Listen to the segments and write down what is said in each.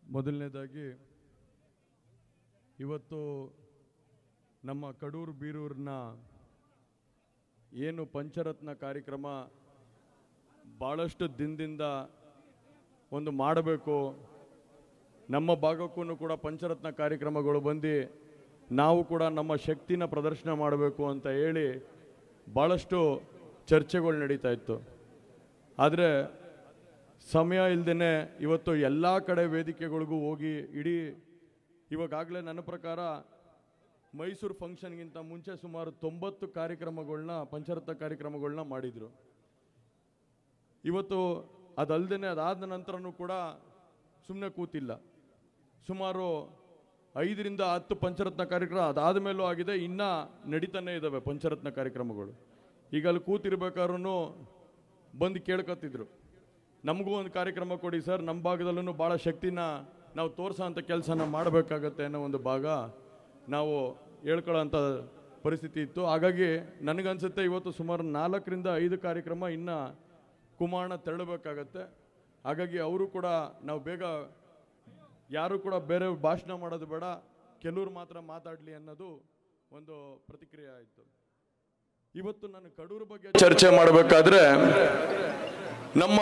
ಮೊದಲನೇದಾಗಿ ಇವತ್ತು ನಮ್ಮ ಕಡೂರು ಬೀರೂರಿನ ಏನು ಪಂಚರತ್ನ ಕಾರ್ಯಕ್ರಮ ಭಾಳಷ್ಟು ದಿನದಿಂದ ಒಂದು ಮಾಡಬೇಕು ನಮ್ಮ ಭಾಗಕ್ಕೂ ಕೂಡ ಪಂಚರತ್ನ ಕಾರ್ಯಕ್ರಮಗಳು ಬಂದು ನಾವು ಕೂಡ ನಮ್ಮ ಶಕ್ತಿನ ಪ್ರದರ್ಶನ ಮಾಡಬೇಕು ಅಂತ ಹೇಳಿ ಭಾಳಷ್ಟು ಚರ್ಚೆಗಳು ನಡೀತಾ ಇತ್ತು ಆದರೆ ಸಮಯ ಇಲ್ದೇ ಇವತ್ತು ಎಲ್ಲ ಕಡೆ ವೇದಿಕೆಗಳಿಗೂ ಹೋಗಿ ಇಡೀ ಇವಾಗಲೇ ನನ್ನ ಪ್ರಕಾರ ಮೈಸೂರು ಫಂಕ್ಷನ್ಗಿಂತ ಮುಂಚೆ ಸುಮಾರು ತೊಂಬತ್ತು ಕಾರ್ಯಕ್ರಮಗಳನ್ನ ಪಂಚರತ್ನ ಕಾರ್ಯಕ್ರಮಗಳನ್ನ ಮಾಡಿದರು ಇವತ್ತು ಅದಲ್ದೇ ಅದಾದ ನಂತರನೂ ಕೂಡ ಸುಮ್ಮನೆ ಕೂತಿಲ್ಲ ಸುಮಾರು ಐದರಿಂದ ಹತ್ತು ಪಂಚರತ್ನ ಕಾರ್ಯಕ್ರಮ ಅದಾದ ಮೇಲೂ ಆಗಿದೆ ಇನ್ನೂ ನಡೀತಾನೆ ಇದ್ದಾವೆ ಪಂಚರತ್ನ ಕಾರ್ಯಕ್ರಮಗಳು ಈಗ ಅಲ್ಲಿ ಕೂತಿರ್ಬೇಕಾದ್ರೂ ಬಂದು ಕೇಳ್ಕೊತಿದ್ರು ನಮಗೂ ಒಂದು ಕಾರ್ಯಕ್ರಮ ಕೊಡಿ ಸರ್ ನಮ್ಮ ಭಾಗದಲ್ಲೂ ಭಾಳ ಶಕ್ತಿನ ನಾವು ತೋರ್ಸೋ ಅಂಥ ಕೆಲಸನ ಮಾಡಬೇಕಾಗತ್ತೆ ಅನ್ನೋ ಒಂದು ಭಾಗ ನಾವು ಹೇಳ್ಕೊಳ್ಳೋಂಥ ಪರಿಸ್ಥಿತಿ ಇತ್ತು ಹಾಗಾಗಿ ನನಗನ್ಸುತ್ತೆ ಇವತ್ತು ಸುಮಾರು ನಾಲ್ಕರಿಂದ ಐದು ಕಾರ್ಯಕ್ರಮ ಇನ್ನು ಕುಮಾರಣ ತೆರಳಬೇಕಾಗತ್ತೆ ಹಾಗಾಗಿ ಅವರು ಕೂಡ ನಾವು ಬೇಗ ಯಾರು ಕೂಡ ಬೇರೆ ಭಾಷಣ ಮಾಡೋದು ಬೇಡ ಕೆಲವ್ರು ಮಾತ್ರ ಮಾತಾಡಲಿ ಅನ್ನೋದು ಒಂದು ಪ್ರತಿಕ್ರಿಯೆ ಆಯಿತು ಇವತ್ತು ನಾನು ಕಡೂರು ಬಗ್ಗೆ ಚರ್ಚೆ ಮಾಡಬೇಕಾದ್ರೆ ನಮ್ಮ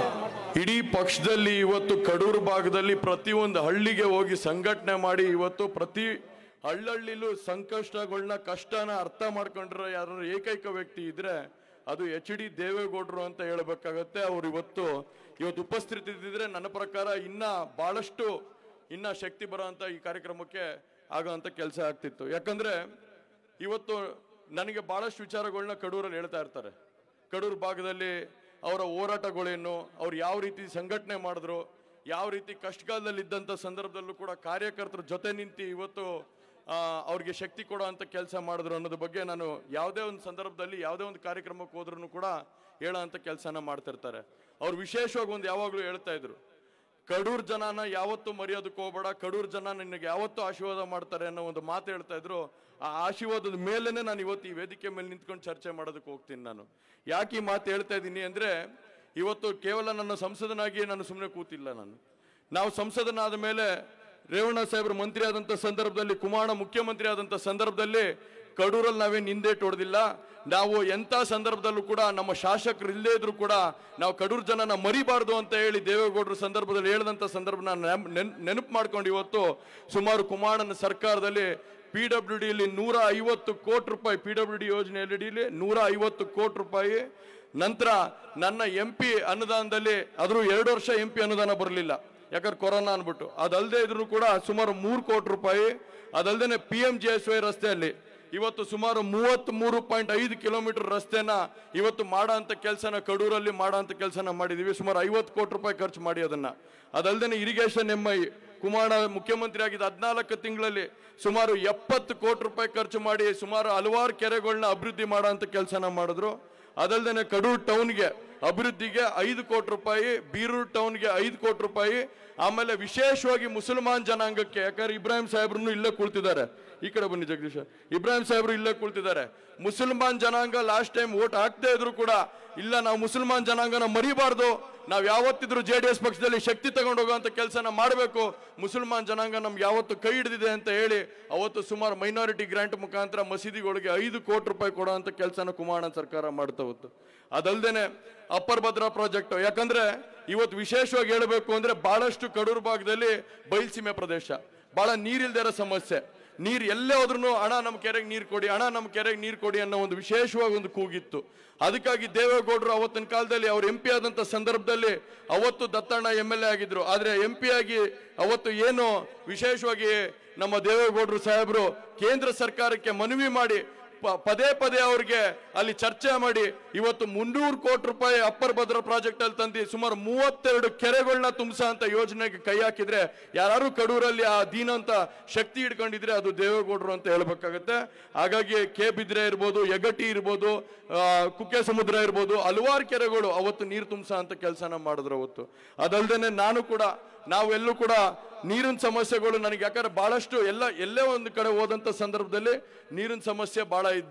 ಇಡೀ ಪಕ್ಷದಲ್ಲಿ ಇವತ್ತು ಕಡೂರು ಭಾಗದಲ್ಲಿ ಪ್ರತಿಯೊಂದು ಹಳ್ಳಿಗೆ ಹೋಗಿ ಸಂಘಟನೆ ಮಾಡಿ ಇವತ್ತು ಪ್ರತಿ ಹಳ್ಳಹಳ್ಳಿಲೂ ಸಂಕಷ್ಟಗಳನ್ನ ಕಷ್ಟನ ಅರ್ಥ ಮಾಡ್ಕೊಂಡಿರೋ ಯಾರು ಏಕೈಕ ವ್ಯಕ್ತಿ ಇದ್ರೆ ಅದು ಎಚ್ ಡಿ ದೇವೇಗೌಡರು ಅಂತ ಹೇಳ್ಬೇಕಾಗತ್ತೆ ಅವ್ರು ಇವತ್ತು ಇವತ್ತು ಉಪಸ್ಥಿತಿ ಇದ್ದಿದ್ರೆ ನನ್ನ ಪ್ರಕಾರ ಇನ್ನ ಬಹಳಷ್ಟು ಇನ್ನ ಶಕ್ತಿ ಬರೋಂಥ ಈ ಕಾರ್ಯಕ್ರಮಕ್ಕೆ ಆಗೋಂಥ ಕೆಲಸ ಆಗ್ತಿತ್ತು ಯಾಕಂದ್ರೆ ಇವತ್ತು ನನಗೆ ಬಹಳಷ್ಟು ವಿಚಾರಗಳನ್ನ ಕಡೂರಲ್ಲಿ ಹೇಳ್ತಾ ಇರ್ತಾರೆ ಕಡೂರು ಭಾಗದಲ್ಲಿ ಅವರ ಹೋರಾಟಗಳೇನು ಅವ್ರು ಯಾವ ರೀತಿ ಸಂಘಟನೆ ಮಾಡಿದ್ರು ಯಾವ ರೀತಿ ಕಷ್ಟಕಾಲದಲ್ಲಿ ಇದ್ದಂಥ ಸಂದರ್ಭದಲ್ಲೂ ಕೂಡ ಕಾರ್ಯಕರ್ತರ ಜೊತೆ ನಿಂತು ಇವತ್ತು ಆ, ಅವ್ರಿಗೆ ಶಕ್ತಿ ಕೊಡೋ ಅಂತ ಕೆಲಸ ಮಾಡಿದ್ರು ಅನ್ನೋದ್ರ ಬಗ್ಗೆ ನಾನು ಯಾವುದೇ ಒಂದು ಸಂದರ್ಭದಲ್ಲಿ ಯಾವುದೇ ಒಂದು ಕಾರ್ಯಕ್ರಮಕ್ಕೆ ಹೋದ್ರೂ ಕೂಡ ಹೇಳೋ ಅಂತ ಕೆಲಸನ ಮಾಡ್ತಿರ್ತಾರೆ ಅವ್ರು ವಿಶೇಷವಾಗಿ ಒಂದು ಯಾವಾಗಲೂ ಹೇಳ್ತಾ ಇದ್ರು ಕಡೂರ್ ಜನನ ಯಾವತ್ತೂ ಮರೆಯೋದಕ್ಕೆ ಹೋಗ್ಬೇಡ ಕಡೂರ್ ಜನ ನಿನಗೆ ಯಾವತ್ತೂ ಆಶೀರ್ವಾದ ಮಾಡ್ತಾರೆ ಅನ್ನೋ ಒಂದು ಮಾತು ಹೇಳ್ತಾ ಇದ್ರು ಆ ಆಶೀರ್ವಾದದ ಮೇಲೇನೆ ನಾನು ಇವತ್ತು ಈ ವೇದಿಕೆ ಮೇಲೆ ನಿಂತ್ಕೊಂಡು ಚರ್ಚೆ ಮಾಡೋದಕ್ಕೆ ಹೋಗ್ತೀನಿ ನಾನು ಯಾಕೆ ಈ ಮಾತು ಹೇಳ್ತಾ ಇದ್ದೀನಿ ಅಂದ್ರೆ ಇವತ್ತು ಕೇವಲ ನನ್ನ ಸಂಸದನಾಗಿ ನಾನು ಸುಮ್ಮನೆ ಕೂತಿಲ್ಲ ನಾನು ನಾವು ಸಂಸದನಾದ ಮೇಲೆ ರೇವಣ್ಣ ಸಾಹೇಬ್ರು ಮಂತ್ರಿ ಆದಂಥ ಸಂದರ್ಭದಲ್ಲಿ ಕುಮಾರಣ್ಣ ಮುಖ್ಯಮಂತ್ರಿ ಆದಂಥ ಸಂದರ್ಭದಲ್ಲಿ ಕಡೂರಲ್ಲಿ ನಾವೇನು ಹಿಂದೇಟು ಹೊಡೆದಿಲ್ಲ ನಾವು ಎಂಥ ಸಂದರ್ಭದಲ್ಲೂ ಕೂಡ ನಮ್ಮ ಶಾಸಕರು ಇಲ್ಲದೇ ಇದ್ರು ಕೂಡ ನಾವು ಕಡೂರು ಜನನ ಮರಿಬಾರ್ದು ಅಂತ ಹೇಳಿ ದೇವೇಗೌಡರು ಸಂದರ್ಭದಲ್ಲಿ ಹೇಳಿದಂಥ ಸಂದರ್ಭ ನಾನು ನೆನಪು ಮಾಡ್ಕೊಂಡು ಇವತ್ತು ಸುಮಾರು ಕುಮಾರಣ್ಣನ ಸರ್ಕಾರದಲ್ಲಿ ಪಿ ಡಬ್ಲ್ಯೂ ಡಿಲಿ ನೂರ ಐವತ್ತು ಕೋಟಿ ರೂಪಾಯಿ ಪಿ ಡಬ್ಲ್ಯೂ ಡಿ ಯೋಜನೆಯಲ್ಲಿ ನೂರ ಐವತ್ತು ಕೋಟಿ ರೂಪಾಯಿ ನಂತರ ನನ್ನ ಎಂ ಪಿ ಅನುದಾನದಲ್ಲಿ ಅದ್ರ ಎರಡು ವರ್ಷ ಎಂ ಪಿ ಅನುದಾನ ಬರಲಿಲ್ಲ ಯಾಕಂದ್ರೆ ಕೊರೋನಾ ಅನ್ಬಿಟ್ಟು ಅದಲ್ಲದೆ ಇದ್ರು ಕೂಡ ಸುಮಾರು ಮೂರು ಕೋಟಿ ರೂಪಾಯಿ ಅದಲ್ಲದೆ P M G S Y ರಸ್ತೆಯಲ್ಲಿ ಇವತ್ತು ಸುಮಾರು ಮೂವತ್ತ್ ಮೂರು ಪಾಯಿಂಟ್ ಐದು ಕಿಲೋಮೀಟರ್ ರಸ್ತೆನ ಇವತ್ತು ಮಾಡೋ ಅಂತ ಕೆಲಸನ ಕಡೂರಲ್ಲಿ ಮಾಡೋ ಅಂತ ಕೆಲಸನ ಮಾಡಿದೀವಿ ಸುಮಾರು ಐವತ್ತು ಕೋಟಿ ರೂಪಾಯಿ ಖರ್ಚು ಮಾಡಿ ಅದನ್ನ ಅದಲ್ಲದೆ ಇರಿಗೇಷನ್ ಎಂ ಐ ಕುಮಾರ ಮುಖ್ಯಮಂತ್ರಿ ಆಗಿದ್ದ ಹದಿನಾಲ್ಕು ತಿಂಗಳಲ್ಲಿ ಸುಮಾರು ಎಪ್ಪತ್ತು ಕೋಟಿ ರೂಪಾಯಿ ಖರ್ಚು ಮಾಡಿ ಸುಮಾರು ಹಲವಾರು ಕೆರೆಗಳನ್ನ ಅಭಿವೃದ್ಧಿ ಮಾಡೋ ಅಂತ ಕೆಲಸನ ಮಾಡಿದ್ರು ಅದಲ್ಲದೆ ಕಡೂರು ಟೌನ್ಗೆ ಅಭಿವೃದ್ಧಿಗೆ ಐದು ಕೋಟಿ ರೂಪಾಯಿ ಬೀರೂರು ಟೌನ್ಗೆ ಐದು ಕೋಟಿ ರೂಪಾಯಿ ಆಮೇಲೆ ವಿಶೇಷವಾಗಿ ಮುಸಲ್ಮಾನ್ ಜನಾಂಗಕ್ಕೆ ಯಾಕಂದ್ರೆ ಇಬ್ರಾಹಿಂ ಸಾಹೇಬ್ರು ಇಲ್ಲೇ ಕುಳಿತಿದ್ದಾರೆ ಈ ಕಡೆ ಬನ್ನಿ ಜಗದೀಶ ಇಬ್ರಾಹಿಂ ಸಾಹೇಬ್ರು ಇಲ್ಲೇ ಕುಳಿತಿದ್ದಾರೆ ಮುಸಲ್ಮಾನ್ ಜನಾಂಗ ಲಾಸ್ಟ್ ಟೈಮ್ ವೋಟ್ ಹಾಕ್ದೇ ಇದ್ರು ಕೂಡ ಇಲ್ಲ ನಾವು ಮುಸಲ್ಮಾನ್ ಜನಾಂಗನ ಮರಿಬಾರ್ದು ನಾವು ಯಾವತ್ತಿದ್ರು ಜೆ ಡಿ ಎಸ್ ಪಕ್ಷದಲ್ಲಿ ಶಕ್ತಿ ತಗೊಂಡು ಹೋಗುವಂತ ಕೆಲಸನ ಮಾಡಬೇಕು ಮುಸಲ್ಮಾನ್ ಜನಾಂಗ ನಮ್ಗೆ ಯಾವತ್ತು ಕೈ ಹಿಡಿದಿದೆ ಅಂತ ಹೇಳಿ ಅವತ್ತು ಸುಮಾರು ಮೈನಾರಿಟಿ ಗ್ರಾಂಟ್ ಮುಖಾಂತರ ಮಸೀದಿಗಳಿಗೆ ಐದು ಕೋಟಿ ರೂಪಾಯಿ ಕೊಡುವಂತ ಕೆಲಸನ ಕುಮಾರಣ್ಣ ಸರ್ಕಾರ ಮಾಡ್ತಾ ಹೋತ್ತು ಅದಲ್ದೇನೆ ಅಪ್ಪರ್ ಭದ್ರಾ ಪ್ರಾಜೆಕ್ಟ್ ಯಾಕಂದ್ರೆ ಇವತ್ತು ವಿಶೇಷವಾಗಿ ಹೇಳಬೇಕು ಅಂದ್ರೆ ಬಹಳಷ್ಟು ಕಡೂರು ಭಾಗದಲ್ಲಿ ಬಯಲ್ಸೀಮೆ ಪ್ರದೇಶ ಬಹಳ ನೀರಿಲ್ದೇ ಇರೋ ಸಮಸ್ಯೆ ನೀರು ಎಲ್ಲೇ ಹೋದ್ರೂ ಹಣ ನಮ್ಮ ಕೆರೆಗೆ ನೀರು ಕೊಡಿ ಹಣ ನಮ್ಮ ಕೆರೆಗೆ ನೀರು ಕೊಡಿ ಅನ್ನೋ ಒಂದು ವಿಶೇಷವಾಗಿ ಒಂದು ಕೂಗಿತ್ತು ಅದಕ್ಕಾಗಿ ದೇವೇಗೌಡರು ಅವತ್ತಿನ ಕಾಲದಲ್ಲಿ ಅವ್ರು ಎಂ ಪಿ ಆದಂಥ ಸಂದರ್ಭದಲ್ಲಿ ಅವತ್ತು ದತ್ತಣ್ಣ ಎಮ್ ಎಲ್ ಎ ಆಗಿದ್ರು ಆದರೆ ಎಂ ಪಿ ಆಗಿ ಅವತ್ತು ಏನು ವಿಶೇಷವಾಗಿ ನಮ್ಮ ದೇವೇಗೌಡರು ಸಾಹೇಬರು ಕೇಂದ್ರ ಸರ್ಕಾರಕ್ಕೆ ಮನವಿ ಮಾಡಿ ಪ- ಪದೇ ಪದೇ ಅವ್ರಿಗೆ ಅಲ್ಲಿ ಚರ್ಚೆ ಮಾಡಿ ಇವತ್ತು ಮುನ್ನೂರು ಕೋಟಿ ರೂಪಾಯಿ ಅಪ್ಪರ್ ಭದ್ರಾ ಪ್ರಾಜೆಕ್ಟ್ ಅಲ್ಲಿ ತಂದು ಸುಮಾರು ಮೂವತ್ತೆರಡು ಕೆರೆಗಳನ್ನ ತುಂಬಿಸೋ ಅಂತ ಯೋಜನೆಗೆ ಕೈ ಹಾಕಿದ್ರೆ ಯಾರು ಕಡೂರಲ್ಲಿ ಆ ದೀನ ಅಂತ ಶಕ್ತಿ ಹಿಡ್ಕೊಂಡಿದ್ರೆ ಅದು ದೇವೇಗೌಡರು ಅಂತ ಹೇಳ್ಬೇಕಾಗತ್ತೆ ಹಾಗಾಗಿ ಕೆ ಬಿದ್ರೆ ಇರ್ಬೋದು ಯಗಟಿ ಇರ್ಬೋದು ಆ, ಕುಕ್ಕೆ ಸಮುದ್ರ ಇರ್ಬೋದು ಹಲವಾರು ಕೆರೆಗಳು ಅವತ್ತು ನೀರು ತುಂಬಿಸೋ ಅಂತ ಕೆಲಸನ ಮಾಡಿದ್ರು ಅವತ್ತು ಅದಲ್ದೇನೆ ನಾನು ಕೂಡ ನಾವೆಲ್ಲೂ ಕೂಡ ನೀರಿನ ಸಮಸ್ಯೆಗಳು ನನಗೆ ಯಾಕಂದ್ರೆ ಬಹಳಷ್ಟು ಎಲ್ಲ ಎಲ್ಲೇ ಒಂದು ಕಡೆ ಹೋದಂಥ ಸಂದರ್ಭದಲ್ಲಿ ನೀರಿನ ಸಮಸ್ಯೆ ಬಹಳ ಇದ್ದು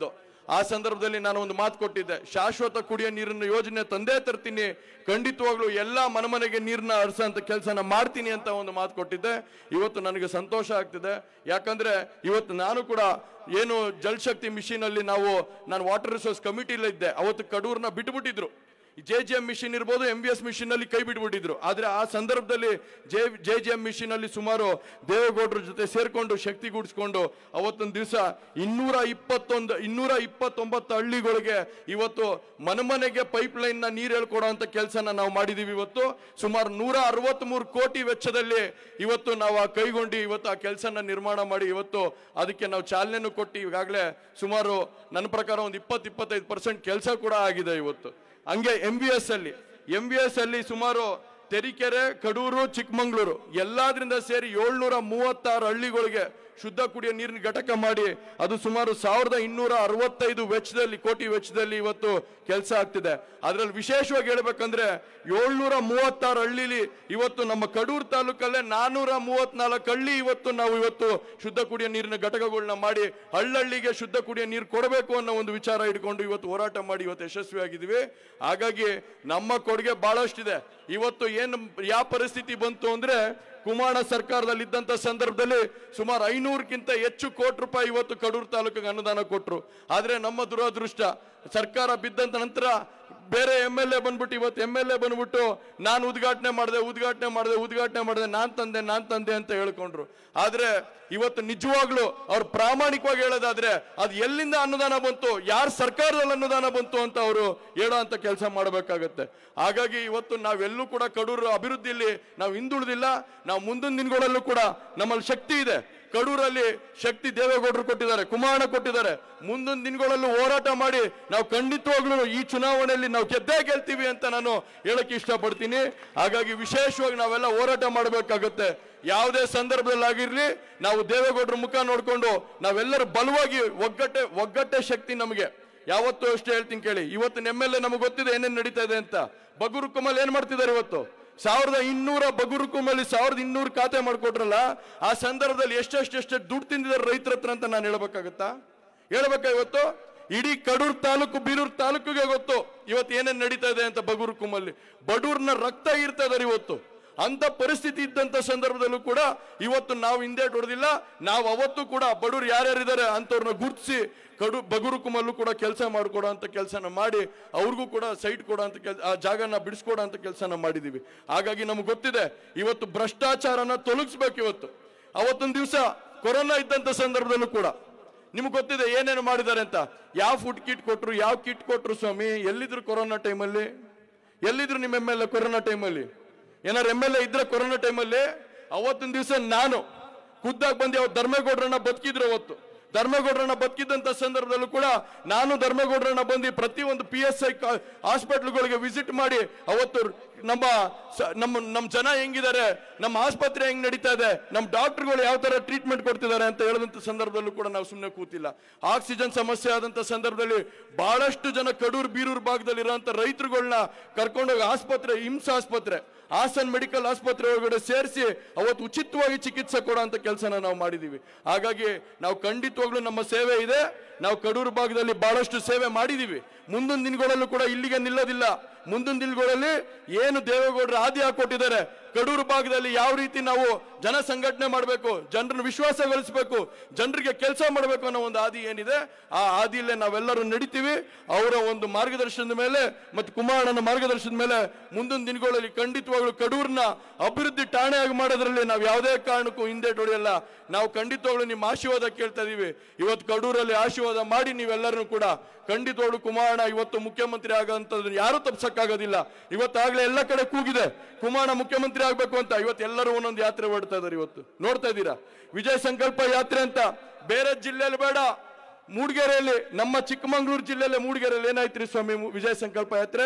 ಆ ಸಂದರ್ಭದಲ್ಲಿ ನಾನು ಒಂದು ಮಾತು ಕೊಟ್ಟಿದ್ದೆ ಶಾಶ್ವತ ಕುಡಿಯೋ ನೀರಿನ ಯೋಜನೆ ತಂದೇ ತರ್ತೀನಿ ಖಂಡಿತವಾಗ್ಲೂ ಎಲ್ಲಾ ಮನೆಮನೆಗೆ ನೀರನ್ನ ಹರಿಸೋಂಥ ಕೆಲಸನ ಮಾಡ್ತೀನಿ ಅಂತ ಒಂದು ಮಾತು ಕೊಟ್ಟಿದ್ದೆ ಇವತ್ತು ನನಗೆ ಸಂತೋಷ ಆಗ್ತಿದೆ ಯಾಕಂದ್ರೆ ಇವತ್ತು ನಾನು ಕೂಡ ಏನು ಜಲಶಕ್ತಿ ಮಿಷಿನ್ ಅಲ್ಲಿ ನಾವು ನಾನು ವಾಟರ್ ರಿಸೋರ್ಸ್ ಕಮಿಟಿಲಿ ಇದ್ದೆ ಅವತ್ತು ಕಡೂರ್ನ ಬಿಟ್ಬಿಟ್ಟಿದ್ರು ಜೆ ಜೆ ಎಂ ಮಿಷಿನ್ ಇರ್ಬೋದು ಎಂ ಬಿ ಎಸ್ ಮಿಷಿನ್ ಅಲ್ಲಿ ಕೈ ಬಿಟ್ಬಿಟ್ಟಿದ್ರು ಆದ್ರೆ ಆ ಸಂದರ್ಭದಲ್ಲಿ J J J M mission ಅಲ್ಲಿ ಸುಮಾರು ದೇವೇಗೌಡರ ಜೊತೆ ಸೇರ್ಕೊಂಡು ಶಕ್ತಿ ಗೂಡಿಸ್ಕೊಂಡು ಅವತ್ತೊಂದು ದಿವಸ ಇನ್ನೂರ ಇಪ್ಪತ್ತೊಂದು ಇನ್ನೂರ ಇಪ್ಪತ್ತೊಂಬತ್ತು ಹಳ್ಳಿಗಳಿಗೆ ಇವತ್ತು ಮನೆಮನೆಗೆ ಪೈಪ್ ಲೈನ್ ನ ನೀರು ಹೇಳ್ಕೊಡೋ ಅಂತ ಕೆಲಸನ ನಾವು ಮಾಡಿದೀವಿ ಇವತ್ತು ಸುಮಾರು ನೂರ ಅರವತ್ಮೂರು ಕೋಟಿ ವೆಚ್ಚದಲ್ಲಿ ಇವತ್ತು ನಾವು ಆ ಕೈಗೊಂಡು ಇವತ್ತು ಆ ಕೆಲಸನ ನಿರ್ಮಾಣ ಮಾಡಿ ಇವತ್ತು ಅದಕ್ಕೆ ನಾವು ಚಾಲನೆನೂ ಕೊಟ್ಟು ಈಗಾಗಲೇ ಸುಮಾರು ನನ್ನ ಪ್ರಕಾರ ಒಂದು ಇಪ್ಪತ್ತು ಇಪ್ಪತ್ತೈದು ಪರ್ಸೆಂಟ್ ಕೆಲಸ ಕೂಡ ಆಗಿದೆ ಇವತ್ತು ಹಂಗೆ ಎಂ ಬಿ ಎಸ್ ಅಲ್ಲಿ ಎಂ ಬಿ ಎಸ್ ಅಲ್ಲಿ ಸುಮಾರು ತೆರಿಕೆರೆ ಕಡೂರು ಚಿಕ್ಕಮಂಗ್ಳೂರು ಎಲ್ಲಾದ್ರಿಂದ ಸೇರಿ ಏಳ್ನೂರ ಮೂವತ್ತಾರು ಹಳ್ಳಿಗಳಿಗೆ ಶುದ್ಧ ಕುಡಿಯೋ ನೀರಿನ ಘಟಕ ಮಾಡಿ ಅದು ಸುಮಾರು ಸಾವಿರದ ಇನ್ನೂರ ಅರವತ್ತೈದು ವೆಚ್ಚದಲ್ಲಿ ಕೋಟಿ ವೆಚ್ಚದಲ್ಲಿ ಇವತ್ತು ಕೆಲಸ ಆಗ್ತಿದೆ ಅದರಲ್ಲಿ ವಿಶೇಷವಾಗಿ ಹೇಳ್ಬೇಕಂದ್ರೆ ಏಳ್ನೂರ ಮೂವತ್ತಾರು ಹಳ್ಳಿಲಿ ಇವತ್ತು ನಮ್ಮ ಕಡೂರು ತಾಲೂಕಲ್ಲೇ ನಾನೂರ ಮೂವತ್ನಾಲ್ಕು ಹಳ್ಳಿ ಇವತ್ತು ನಾವು ಇವತ್ತು ಶುದ್ಧ ಕುಡಿಯೋ ನೀರಿನ ಘಟಕಗಳನ್ನ ಮಾಡಿ ಹಳ್ಳಹಳ್ಳಿಗೆ ಶುದ್ಧ ಕುಡಿಯೋ ನೀರು ಕೊಡಬೇಕು ಅನ್ನೋ ಒಂದು ವಿಚಾರ ಇಟ್ಕೊಂಡು ಇವತ್ತು ಹೋರಾಟ ಮಾಡಿ ಇವತ್ತು ಯಶಸ್ವಿಯಾಗಿದ್ದೀವಿ ಹಾಗಾಗಿ ನಮ್ಮ ಕೊಡುಗೆ ಬಹಳಷ್ಟಿದೆ ಇವತ್ತು ಏನು ಯಾವ ಪರಿಸ್ಥಿತಿ ಬಂತು ಅಂದ್ರೆ ಕುಮಾರ ಸರ್ಕಾರದಲ್ಲಿ ಇದ್ದಂತ ಸಂದರ್ಭದಲ್ಲಿ ಸುಮಾರು ಐನೂರಕ್ಕಿಂತ ಹೆಚ್ಚು ಕೋಟಿ ರೂಪಾಯಿ ಇವತ್ತು ಕಡೂರು ತಾಲೂಕಿಗೆ ಅನುದಾನ ಕೊಟ್ಟರು ಆದ್ರೆ ನಮ್ಮ ದುರದೃಷ್ಟ ಸರ್ಕಾರ ಬಿದ್ದಂತ ನಂತರ ಬೇರೆ ಎಮ್ ಎಲ್ ಎ ಬಂದ್ಬಿಟ್ಟು ಇವತ್ತು ಎಮ್ ಎಲ್ ಎ ಬಂದ್ಬಿಟ್ಟು ನಾನು ಉದ್ಘಾಟನೆ ಮಾಡಿದೆ ಉದ್ಘಾಟನೆ ಮಾಡಿದೆ ಉದ್ಘಾಟನೆ ಮಾಡಿದೆ ನಾನ್ ತಂದೆ ನಾನ್ ತಂದೆ ಅಂತ ಹೇಳ್ಕೊಂಡ್ರು ಆದ್ರೆ ಇವತ್ತು ನಿಜವಾಗ್ಲು ಅವ್ರು ಪ್ರಾಮಾಣಿಕವಾಗಿ ಹೇಳೋದಾದ್ರೆ ಅದು ಎಲ್ಲಿಂದ ಅನುದಾನ ಬಂತು ಯಾರ ಸರ್ಕಾರದಲ್ಲಿ ಅನುದಾನ ಬಂತು ಅಂತ ಅವರು ಹೇಳೋ ಅಂತ ಕೆಲಸ ಮಾಡಬೇಕಾಗತ್ತೆ ಹಾಗಾಗಿ ಇವತ್ತು ನಾವೆಲ್ಲೂ ಕೂಡ ಕಡೂರು ಅಭಿವೃದ್ಧಿಯಲ್ಲಿ ನಾವು ಹಿಂದುಳಿದಿಲ್ಲ ನಾವು ಮುಂದಿನ ದಿನಗಳಲ್ಲೂ ಕೂಡ ನಮ್ಮಲ್ಲಿ ಶಕ್ತಿ ಇದೆ ಕಡೂರಲ್ಲಿ ಶಕ್ತಿ ದೇವೇಗೌಡರು ಕೊಟ್ಟಿದ್ದಾರೆ ಕುಮಾರಣ್ಣ ಕೊಟ್ಟಿದ್ದಾರೆ ಮುಂದಿನ ದಿನಗಳಲ್ಲೂ ಹೋರಾಟ ಮಾಡಿ ನಾವು ಖಂಡಿತವಾಗ್ಲೂ ಈ ಚುನಾವಣೆಯಲ್ಲಿ ನಾವು ಗೆದ್ದೇ ಗೆಲ್ತೀವಿ ಅಂತ ನಾನು ಹೇಳಕ್ ಇಷ್ಟಪಡ್ತೀನಿ ಹಾಗಾಗಿ ವಿಶೇಷವಾಗಿ ನಾವೆಲ್ಲ ಹೋರಾಟ ಮಾಡಬೇಕಾಗತ್ತೆ ಯಾವುದೇ ಸಂದರ್ಭದಲ್ಲಿ ಆಗಿರ್ಲಿ ನಾವು ದೇವೇಗೌಡರ ಮುಖ ನೋಡ್ಕೊಂಡು ನಾವೆಲ್ಲರೂ ಬಲವಾಗಿ ಒಗ್ಗಟ್ಟೆ ಒಗ್ಗಟ್ಟೆ ಶಕ್ತಿ ನಮಗೆ ಯಾವತ್ತೂ ಅಷ್ಟೇ ಹೇಳ್ತೀನಿ ಕೇಳಿ ಇವತ್ತು ಎಮ್ ಎಲ್ ಎ ನಮಗೆ ಗೊತ್ತಿದೆ ಏನೇನು ನಡೀತಾ ಇದೆ ಅಂತ ಬಗುರು ಕುಮಲ್ ಏನ್ ಮಾಡ್ತಿದ್ದಾರೆ ಇವತ್ತು ಸಾವಿರದ ಇನ್ನೂರ ಬಗುರು ಕುಮಲಿ ಸಾವಿರದ ಇನ್ನೂರು ಖಾತೆ ಮಾಡ್ಕೊಟ್ರಲ್ಲ ಆ ಸಂದರ್ಭದಲ್ಲಿ ಎಷ್ಟೆಷ್ಟು ಎಷ್ಟು ದುಡ್ಡು ತಿಂದಿದ್ದಾರೆ ರೈತರ ಹತ್ರ ಅಂತ ನಾನು ಹೇಳ್ಬೇಕಾಗತ್ತಾ ಹೇಳ್ಬೇಕಾ ಇವತ್ತು ಇಡೀ ಕಡೂರ್ ತಾಲೂಕು ಬೀರೂರ್ ತಾಲೂಕಿಗೆ ಗೊತ್ತು ಇವತ್ತು ಏನೇನ್ ನಡೀತಾ ಇದೆ ಅಂತ ಬಗೂರು ಕುಮಲ್ಲಿ ಬಡೂರ್ನ ರಕ್ತ ಇರ್ತಾ ಇದಾರೆ ಇವತ್ತು ಅಂತ ಪರಿಸ್ಥಿತಿ ಇದ್ದಂತ ಸಂದರ್ಭದಲ್ಲೂ ಕೂಡ ಇವತ್ತು ನಾವು ಹಿಂದೆ ಹೊಡೆದಿಲ್ಲ ನಾವು ಅವತ್ತು ಕೂಡ ಬಡವ್ರು ಯಾರ್ಯಾರಿದ್ದಾರೆ ಅಂತವ್ರನ್ನ ಗುರುತಿಸಿ ಕಡು ಬಗುರು ಕುಮಲ್ಲೂ ಕೂಡ ಕೆಲಸ ಮಾಡಿಕೊಡೋ ಅಂತ ಕೆಲಸನ ಮಾಡಿ ಅವ್ರಿಗೂ ಕೂಡ ಸೈಟ್ ಕೊಡೋ ಅಂತ ಕೆಲ್ ಆ ಜಾಗನ ಬಿಡಿಸ್ಕೊಡೋ ಅಂತ ಕೆಲಸನ ಮಾಡಿದೀವಿ ಹಾಗಾಗಿ ನಮ್ಗೆ ಗೊತ್ತಿದೆ ಇವತ್ತು ಭ್ರಷ್ಟಾಚಾರನ ತೊಲಗಿಸ್ಬೇಕು ಇವತ್ತು ಅವತ್ತೊಂದು ದಿವಸ ಕೊರೋನಾ ಇದ್ದಂತ ಸಂದರ್ಭದಲ್ಲೂ ಕೂಡ ನಿಮ್ಗೆ ಗೊತ್ತಿದೆ ಏನೇನು ಮಾಡಿದ್ದಾರೆ ಅಂತ ಯಾವ ಫುಡ್ ಕಿಟ್ ಕೊಟ್ರು ಯಾವ ಕಿಟ್ ಕೊಟ್ರು ಸ್ವಾಮಿ ಎಲ್ಲಿದ್ರು ಕೊರೋನಾ ಟೈಮಲ್ಲಿ ಎಲ್ಲಿದ್ರು ನಿಮ್ಮ ಎಮ್ ಎಲ್ ಎ ಕೊರೋನಾ ಟೈಮಲ್ಲಿ ಏನಾರು ಎಮ್ ಎಲ್ ಎ ಇದ್ರೆ ಕೊರೋನಾ ಟೈಮಲ್ಲಿ ಅವತ್ತಿನ ದಿವಸ ನಾನು ಖುದ್ದಾಗಿ ಬಂದು ಅವತ್ತು ಧರ್ಮೇಗೌಡರನ್ನ ಬದುಕಿದ್ರು ಅವತ್ತು ಧರ್ಮೇಗೌಡರನ್ನ ಬದುಕಿದ್ದಂತ ಸಂದರ್ಭದಲ್ಲೂ ಕೂಡ ನಾನು ಧರ್ಮೇಗೌಡರನ್ನ ಬಂದು ಪ್ರತಿ ಒಂದು ಪಿ ಎಸ್ ಐ ಹಾಸ್ಪಿಟ್ಲ್ಗಳಿಗೆ ವಿಸಿಟ್ ಮಾಡಿ ಅವತ್ತು ನಮ್ಮ ಸ- ನಮ್ಮ ನಮ್ಮ ಜನ ಹೆಂಗಿದ್ದಾರೆ ನಮ್ಮ ಆಸ್ಪತ್ರೆ ಹೆಂಗ್ ನಡೀತಾ ಇದೆ ನಮ್ಮ ಡಾಕ್ಟರ್ಗಳು ಯಾವ ತರ ಟ್ರೀಟ್ಮೆಂಟ್ ಕೊಡ್ತಿದ್ದಾರೆ ಅಂತ ಹೇಳಿದಂತ ಸಂದರ್ಭದಲ್ಲೂ ಕೂಡ ನಾವು ಸುಮ್ಮನೆ ಕೂತಿಲ್ಲ ಆಕ್ಸಿಜನ್ ಸಮಸ್ಯೆ ಆದಂತ ಸಂದರ್ಭದಲ್ಲಿ ಬಹಳಷ್ಟು ಜನ ಕಡೂರು ಬೀರೂರು ಭಾಗದಲ್ಲಿ ಇರುವಂತ ರೈತರುಗಳನ್ನ ಕರ್ಕೊಂಡೋಗಿ ಆಸ್ಪತ್ರೆ ಹಿಮ್ಸ್ ಆಸ್ಪತ್ರೆ ಹಾಸನ್ ಮೆಡಿಕಲ್ ಆಸ್ಪತ್ರೆ ಒಳಗಡೆ ಸೇರಿಸಿ ಅವತ್ತು ಉಚಿತವಾಗಿ ಚಿಕಿತ್ಸೆ ಕೊಡೋ ಅಂತ ಕೆಲಸನ ನಾವು ಮಾಡಿದೀವಿ ಹಾಗಾಗಿ ನಾವು ಖಂಡಿತವಾಗ್ಲೂ ನಮ್ಮ ಸೇವೆ ಇದೆ ನಾವು ಕಡೂರು ಭಾಗದಲ್ಲಿ ಬಹಳಷ್ಟು ಸೇವೆ ಮಾಡಿದೀವಿ ಮುಂದಿನ ದಿನಗಳಲ್ಲೂ ಕೂಡ ಇಲ್ಲಿಗೆ ನಿಲ್ಲೋದಿಲ್ಲ ಮುಂದಿನ ದಿನಗಳಲ್ಲಿ ಏನು ದೇವೇಗೌಡರು ಆದಿ ಹಾಕೊಟ್ಟಿದ್ದಾರೆ ಕಡೂರು ಭಾಗದಲ್ಲಿ ಯಾವ ರೀತಿ ನಾವು ಜನ ಸಂಘಟನೆ ಮಾಡಬೇಕು ಜನರನ್ನು ವಿಶ್ವಾಸಗೊಳಿಸಬೇಕು ಜನರಿಗೆ ಕೆಲಸ ಮಾಡಬೇಕು ಅನ್ನೋ ಒಂದು ಆದಿ ಏನಿದೆ ಆ ಆದಿಯಲ್ಲೇ ನಾವೆಲ್ಲರೂ ನಡಿತೀವಿ ಅವರ ಒಂದು ಮಾರ್ಗದರ್ಶನದ ಮೇಲೆ ಮತ್ತು ಕುಮಾರಣ್ಣನ ಮಾರ್ಗದರ್ಶನದ ಮೇಲೆ ಮುಂದಿನ ದಿನಗಳಲ್ಲಿ ಖಂಡಿತವಾಗ್ಲೂ ಕಡೂರ್ನ ಅಭಿವೃದ್ಧಿ ಠಾಣೆಯಾಗಿ ಮಾಡೋದ್ರಲ್ಲಿ ನಾವು ಯಾವುದೇ ಕಾರಣಕ್ಕೂ ಹಿಂದೆ ಹೊಡೆಯಲ್ಲ ನಾವು ಖಂಡಿತವಾಗ್ಲೂ ನಿಮ್ಮ ಆಶೀರ್ವಾದ ಕೇಳ್ತಾ ಇದೀವಿ ಇವತ್ತು ಕಡೂರಲ್ಲಿ ಆಶೀರ್ವಾದ ಮಾಡಿ ನೀವೆಲ್ಲರೂ ಕೂಡ ಖಂಡಿತವಾಗ್ಲೂ ಕುಮಾರಣ್ಣ ಇವತ್ತು ಮುಖ್ಯಮಂತ್ರಿ ಆಗೋಂಥದ್ದು ಯಾರು ತಪ್ಸಕ್ಕಾಗೋದಿಲ್ಲ ಇವತ್ತಾಗ್ಲೇ ಎಲ್ಲ ಕಡೆ ಕೂಗಿದೆ ಕುಮಾರಣ್ಣ ಮುಖ್ಯಮಂತ್ರಿ ಆಗ್ಬೇಕು ಅಂತ ಇವತ್ತು ಎಲ್ಲರೂ ಒಂದೊಂದು ಯಾತ್ರೆ ಹೊಡ್ತಾ ಇದಾರೆ ಇವತ್ತು ನೋಡ್ತಾ ಇದ್ದೀರಾ ವಿಜಯ ಸಂಕಲ್ಪ ಯಾತ್ರೆ ಅಂತ ಬೇರೆ ಜಿಲ್ಲೆಯಲ್ಲಿ ಬೇಡ ಮೂಡಿಗೆರೆಯಲ್ಲಿ ನಮ್ಮ ಚಿಕ್ಕಮಂಗ್ಳೂರು ಜಿಲ್ಲೆಯಲ್ಲಿ ಮೂಡಿಗೆರೆಯಲ್ಲಿ ಏನಾಯ್ತ್ರಿ ಸ್ವಾಮಿ ಮು- ವಿಜಯ ಸಂಕಲ್ಪ ಯಾತ್ರೆ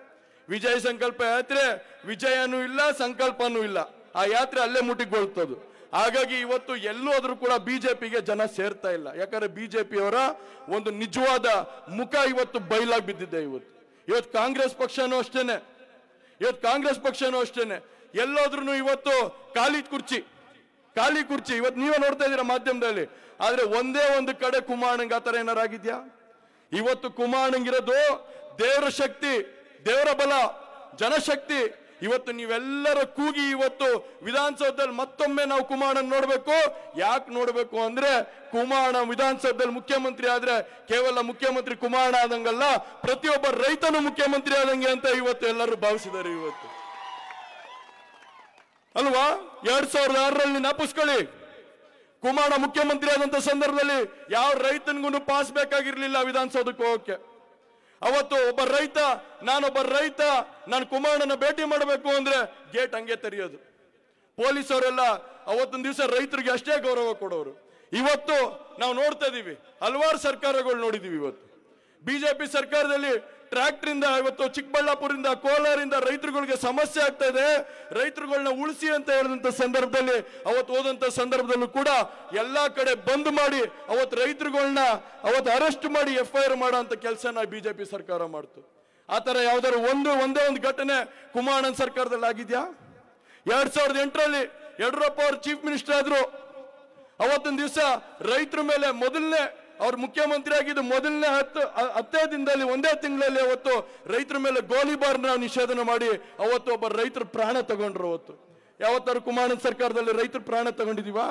ವಿಜಯ ಸಂಕಲ್ಪ ಯಾತ್ರೆ ವಿಜಯನೂ ಇಲ್ಲ ಸಂಕಲ್ಪನೂ ಇಲ್ಲ ಆ ಯಾತ್ರೆ ಅಲ್ಲೇ ಮುಟ್ಟಿಗೊಳ್ತದು ಹಾಗಾಗಿ ಇವತ್ತು ಎಲ್ಲೂ ಆದ್ರೂ ಕೂಡ ಬಿಜೆಪಿಗೆ ಜನ ಸೇರ್ತಾ ಇಲ್ಲ ಯಾಕಂದ್ರೆ ಬಿಜೆಪಿಯವರ ಒಂದು ನಿಜವಾದ ಮುಖ ಇವತ್ತು ಬಯಲಾಗಿ ಬಿದ್ದಿದೆ ಇವತ್ತು ಇವತ್ತು ಕಾಂಗ್ರೆಸ್ ಪಕ್ಷನೂ ಅಷ್ಟೇನೆ ಇವತ್ತು ಕಾಂಗ್ರೆಸ್ ಪಕ್ಷನೂ ಅಷ್ಟೇನೆ ಎಲ್ಲೋದ್ರೂ ಇವತ್ತು ಖಾಲಿ ಕುರ್ಚಿ ಖಾಲಿ ಕುರ್ಚಿ ಇವತ್ತು ನೀವೇ ನೋಡ್ತಾ ಇದ್ದೀರಾ ಮಾಧ್ಯಮದಲ್ಲಿ ಆದ್ರೆ ಒಂದೇ ಒಂದು ಕಡೆ ಕುಮಾರಣ್ಣಂಗೆ ಆ ಥರ ಏನಾರು ಆಗಿದ್ಯಾ ಇವತ್ತು ಕುಮಾರನಿಗಿರೋದು ದೇವರ ಶಕ್ತಿ ದೇವರ ಬಲ ಜನಶಕ್ತಿ ಇವತ್ತು ನೀವೆಲ್ಲರ ಕೂಗಿ ಇವತ್ತು ವಿಧಾನಸೌಧದಲ್ಲಿ ಮತ್ತೊಮ್ಮೆ ನಾವು ಕುಮಾರನ್ ನೋಡ್ಬೇಕು ಯಾಕೆ ನೋಡ್ಬೇಕು ಅಂದ್ರೆ ಕುಮಾರಣ ವಿಧಾನಸೌಧದಲ್ಲಿ ಮುಖ್ಯಮಂತ್ರಿ ಆದ್ರೆ ಕೇವಲ ಮುಖ್ಯಮಂತ್ರಿ ಕುಮಾರಣ ಆದಂಗಲ್ಲ ಪ್ರತಿಯೊಬ್ಬ ರೈತನು ಮುಖ್ಯಮಂತ್ರಿ ಆದಂಗೆ ಅಂತ ಇವತ್ತು ಎಲ್ಲರೂ ಭಾವಿಸಿದ್ದಾರೆ ಇವತ್ತು ಅಲ್ವಾ ಎರಡ್ ಸಾವಿರದ ಆರರಲ್ಲಿ ನಾಪಿಸ್ಕೊಳ್ಳಿ ಕುಮಾರ ಮುಖ್ಯಮಂತ್ರಿ ಆದಂತ ಸಂದರ್ಭದಲ್ಲಿ ಯಾವ ರೈತನಿಗೂ ಪಾಸ್ ಬೇಕಾಗಿರ್ಲಿಲ್ಲ ವಿಧಾನಸೌಧಕ್ಕೆ ಹೋಗಕ್ಕೆ ಅವತ್ತು ಒಬ್ಬ ರೈತ ನಾನೊಬ್ಬ ರೈತ ನಾನು ಕುಮಾರನ ಭೇಟಿ ಮಾಡಬೇಕು ಅಂದ್ರೆ ಗೇಟ್ ಹಂಗೆ ತೆರೆಯೋದು ಪೊಲೀಸವರೆಲ್ಲ ಅವತ್ತೊಂದು ದಿವಸ ರೈತರಿಗೆ ಅಷ್ಟೇ ಗೌರವ ಕೊಡೋರು ಇವತ್ತು ನಾವು ನೋಡ್ತಾ ಇದೀವಿ ಹಲವಾರು ಸರ್ಕಾರಗಳು ನೋಡಿದೀವಿ ಇವತ್ತು ಬಿಜೆಪಿ ಸರ್ಕಾರದಲ್ಲಿ ಟ್ರ್ಯಾಕ್ಟರ್ ಇಂದ ಇವತ್ತು ಚಿಕ್ಕಬಳ್ಳಾಪುರದಿಂದ ಕೋಲಾರಿಂದ ರೈತರುಗಳಿಗೆ ಸಮಸ್ಯೆ ಆಗ್ತಾ ಇದೆ ರೈತರುಗಳನ್ನ ಉಳಿಸಿ ಅಂತ ಹೇಳಿದಂತ ಸಂದರ್ಭದಲ್ಲಿ ಅವತ್ತು ಹೋದಂತ ಸಂದರ್ಭದಲ್ಲೂ ಕೂಡ ಎಲ್ಲಾ ಕಡೆ ಬಂದ್ ಮಾಡಿ ಅವತ್ತು ರೈತರುಗಳನ್ನ ಅವತ್ತು ಅರೆಸ್ಟ್ ಮಾಡಿ ಎಫ್ ಐ ಆರ್ ಮಾಡೋ ಅಂತ ಕೆಲಸನ ಬಿಜೆಪಿ ಸರ್ಕಾರ ಮಾಡ್ತು ಆ ತರ ಯಾವ್ದಾದ್ರು ಒಂದು ಒಂದೇ ಒಂದು ಘಟನೆ ಕುಮಾರಣ್ಣನ ಸರ್ಕಾರದಲ್ಲಿ ಆಗಿದ್ಯಾ ಎರಡ್ ಸಾವಿರದ ಎಂಟರಲ್ಲಿ ಯಡಿಯೂರಪ್ಪ ಅವರು ಚೀಫ್ ಮಿನಿಸ್ಟರ್ ಆದ್ರು ಅವತ್ತೊಂದು ದಿವಸ ರೈತರ ಮೇಲೆ ಮೊದಲನೇ ಅವ್ರು ಮುಖ್ಯಮಂತ್ರಿ ಆಗಿದ್ದು ಮೊದಲನೇ ಹತ್ತು ಹ- ಹತ್ತೇ ದಿನದಲ್ಲಿ ಒಂದೇ ತಿಂಗಳಲ್ಲಿ ಅವತ್ತು ರೈತರ ಮೇಲೆ ಗೋಲಿಬಾರ್ನ ನಿಷೇಧನ ಮಾಡಿ ಅವತ್ತು ಒಬ್ಬ ರೈತರು ಪ್ರಾಣ ತಗೊಂಡ್ರು ಅವತ್ತು ಯಾವತ್ತಾರು ಕುಮಾರನ ಸರ್ಕಾರದಲ್ಲಿ ರೈತರು ಪ್ರಾಣ ತಗೊಂಡಿದೀವಾ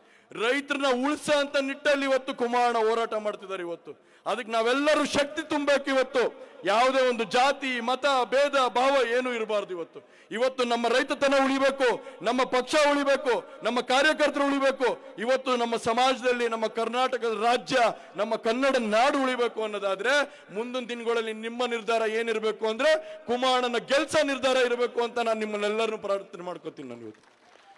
ರೈತರನ್ನ ಉಳಿಸ ಅಂತ ನಿಟ್ಟಲ್ಲಿ ಇವತ್ತು ಕುಮಾರಣ್ಣ ಹೋರಾಟ ಮಾಡ್ತಿದ್ದಾರೆ ಇವತ್ತು ಅದಕ್ಕೆ ನಾವೆಲ್ಲರೂ ಶಕ್ತಿ ತುಂಬಬೇಕು ಇವತ್ತು ಯಾವುದೇ ಒಂದು ಜಾತಿ ಮತ ಭೇದ ಭಾವ ಏನು ಇರಬಾರ್ದು ಇವತ್ತು ಇವತ್ತು ನಮ್ಮ ರೈತತನ ಉಳಿಬೇಕು ನಮ್ಮ ಪಕ್ಷ ಉಳಿಬೇಕು ನಮ್ಮ ಕಾರ್ಯಕರ್ತರು ಉಳಿಬೇಕು ಇವತ್ತು ನಮ್ಮ ಸಮಾಜದಲ್ಲಿ ನಮ್ಮ ಕರ್ನಾಟಕದ ರಾಜ್ಯ ನಮ್ಮ ಕನ್ನಡ ನಾಡು ಉಳಿಬೇಕು ಅನ್ನೋದಾದ್ರೆ ಮುಂದಿನ ದಿನಗಳಲ್ಲಿ ನಿಮ್ಮ ನಿರ್ಧಾರ ಏನಿರಬೇಕು ಅಂದ್ರೆ ಕುಮಾರಣ್ಣನ ಗೆಲ್ಸ ನಿರ್ಧಾರ ಇರಬೇಕು ಅಂತ ನಾನು ನಿಮ್ಮನ್ನೆಲ್ಲರನ್ನು ಪ್ರಾರ್ಥನೆ ಮಾಡ್ಕೋತೀನಿ ನಾನು ಇವತ್ತು